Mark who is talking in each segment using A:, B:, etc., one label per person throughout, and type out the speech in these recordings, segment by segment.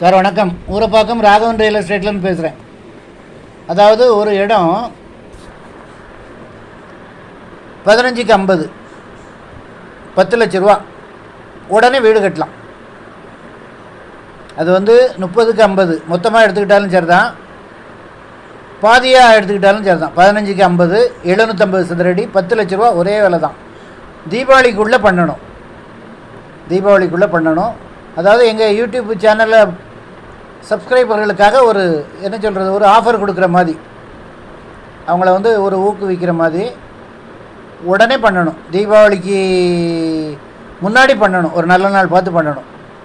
A: sir வணக்கம் Urapakkam Raghavan real எஸ்டேட்லேருந்து பேசுகிறேன் அதாவது ஒரு இடம் பதினஞ்சுக்கு ஐம்பது பத்து லட்ச ரூபா உடனே வீடு கட்டலாம் அது வந்து முப்பதுக்கு ஐம்பது மொத்தமாக எடுத்துக்கிட்டாலும் சரி தான் பாதியாக எடுத்துக்கிட்டாலும் சரி தான் பதினஞ்சுக்கு ஐம்பது எழுநூற்றம்பது சதுரடி பத்து லட்ச ரூபா ஒரே விலை தான் தீபாவளிக்குள்ளே பண்ணணும் தீபாவளிக்குள்ளே பண்ணணும் அதாவது எங்கள் யூடியூப் சேனலில் சப்ஸ்கிரைபர்களுக்காக ஒரு என்ன சொல்கிறது ஒரு ஆஃபர் கொடுக்குற மாதிரி அவங்கள வந்து ஒரு ஊக்குவிக்கிற மாதிரி உடனே பண்ணணும் தீபாவளிக்கு முன்னாடி பண்ணணும் ஒரு நல்ல நாள் பார்த்து பண்ணணும்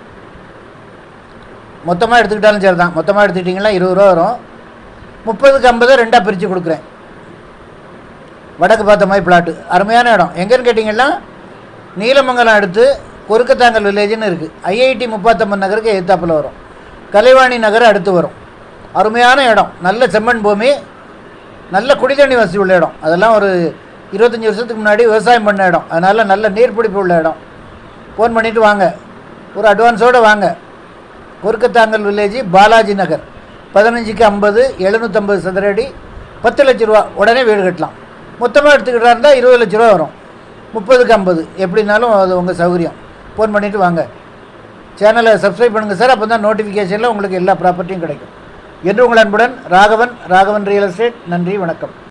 A: மொத்தமாக எடுத்துக்கிட்டாலும் சரி தான் மொத்தமாக எடுத்துக்கிட்டிங்கன்னா இருபது ரூபா வரும் முப்பதுக்கு ஐம்பது ரெண்டாக பிரித்து கொடுக்குறேன் வடக்கு பார்த்த மாதிரி பிளாட்டு அருமையான இடம் எங்கேன்னு கேட்டிங்கன்னா நீலமங்கலம் அடுத்து கொருக்கத்தாங்கல் வில்லேஜ்னு இருக்குது ஐஐடி முப்பாத்தம்மன் நகருக்கு எதிர்த்தாப்பில் வரும் கலைவாணி நகர் அடுத்து வரும் அருமையான இடம் நல்ல செம்மண் பூமி நல்ல குடிதண்ணி வசதி உள்ள இடம் அதெல்லாம் ஒரு இருபத்தஞ்சி வருஷத்துக்கு முன்னாடி விவசாயம் பண்ண இடம் அதனால் நல்ல நீர்பிடிப்பு உள்ள இடம் ஃபோன் பண்ணிவிட்டு வாங்க ஒரு அட்வான்ஸோடு வாங்க கொருக்கத்தாங்கல் வில்லேஜ் பாலாஜி நகர் பதினஞ்சுக்கு ஐம்பது எழுநூற்றம்பது சதுர அடி பத்து லட்ச ரூபா உடனே வீடு கட்டலாம் மொத்தமாக எடுத்துக்கிட்டா இருந்தால் இருபது லட்ச ரூபா வரும் முப்பதுக்கு ஐம்பது எப்படினாலும் அது உங்கள் சௌகரியம் ஃபோன் பண்ணிவிட்டு வாங்க சேனலை சப்ஸ்கிரைப் பண்ணுங்கள் சார் அப்போ தான் நோட்டிஃபிகேஷனில் உங்களுக்கு எல்லா ப்ராப்பர்ட்டியும் கிடைக்கும் என்று உங்கள் அன்புடன் ராகவன் ராகவன் ரியல் எஸ்டேட் நன்றி வணக்கம்